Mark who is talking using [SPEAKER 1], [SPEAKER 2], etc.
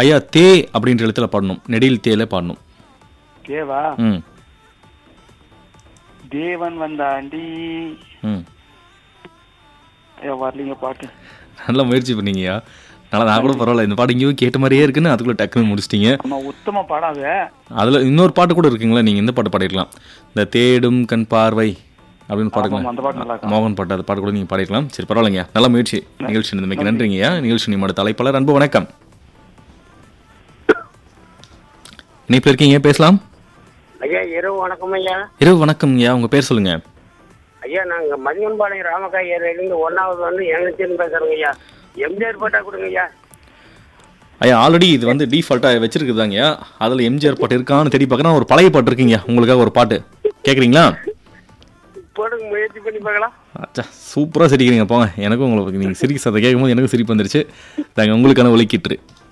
[SPEAKER 1] ஐயா தே அப்படின்ற எழுத்துல பாடணும் நெடில் தேல பாடணும்
[SPEAKER 2] தேவா
[SPEAKER 1] ம்
[SPEAKER 2] தேவன் வந்தாண்டி
[SPEAKER 1] ம்
[SPEAKER 2] ஐயா வரலீங்க பாட்டு
[SPEAKER 1] நல்ல முயற்சி பண்ணீங்கய்யா நல்லா நான் கூட பரவாயில்ல இந்த பாட்டு இங்கேயும் கேட்ட மாதிரியே இருக்குன்னு அதுக்குள்ள டக்குன்னு முடிச்சிட்டீங்க
[SPEAKER 2] நம்ம உத்தம படம் அது
[SPEAKER 1] அதுல இன்னொரு பாட்டு கூட இருக்குங்களா நீங்க இந்த பாட்டு பாடிருக்கலாம் இந்த தேடும் கண் பார்வை அப்படின்னு
[SPEAKER 2] ஆமாம், அந்த
[SPEAKER 1] பாடுங்க
[SPEAKER 2] பாட்டு நல்லா இருக்கும்
[SPEAKER 1] மோகன் பாட்டு அந்த பாட்டு கூட நீங்க பாடிருக்கலாம் சரி பரவாயில்லைங்க நல்ல முயற்சி நிகழ்ச்சி மிக்க நன்றிங்கய்யா நிகழ்ச்சி நிமிட தலைப்பாளர் அன்பு வணக்கம் இணைப்பு இருக்கீங்க பேசலாம்
[SPEAKER 3] ஐயா இரவு வணக்கம் ஐயா
[SPEAKER 1] இரவு வணக்கம்யா உங்க பேர் சொல்லுங்க
[SPEAKER 3] ஐயா நாங்க மதியன்பாளையம் ராமக்காய் ஏரியிலிருந்து ஒன்னாவது வந்து எங்கச்சின்னு பேசுறோங்க ஐயா எம்ஜிஆர் பாட்டா கொடுங்க ஐயா
[SPEAKER 1] ஐயா ஆல்ரெடி இது வந்து டிஃபால்ட்டாக வச்சிருக்குதாங்கய்யா அதில் எம்ஜிஆர் பாட்டு இருக்கான்னு தேடி பார்க்குறேன் ஒரு பழைய பாட்டு இருக்குங்க உங்களுக்காக ஒரு பாட்டு கேட்குறீங்களா
[SPEAKER 3] போடுங்க முயற்சி பண்ணி பார்க்கலாம்
[SPEAKER 1] அச்சா சூப்பராக சிரிக்கிறீங்க போங்க எனக்கும் உங்களுக்கு நீங்கள் சிரிக்க சதை கேட்கும்போது எனக்கும் சிரிப்பு வந்துருச்சு நாங்கள் உங்களுக்கான ஒலிக்கிட்டு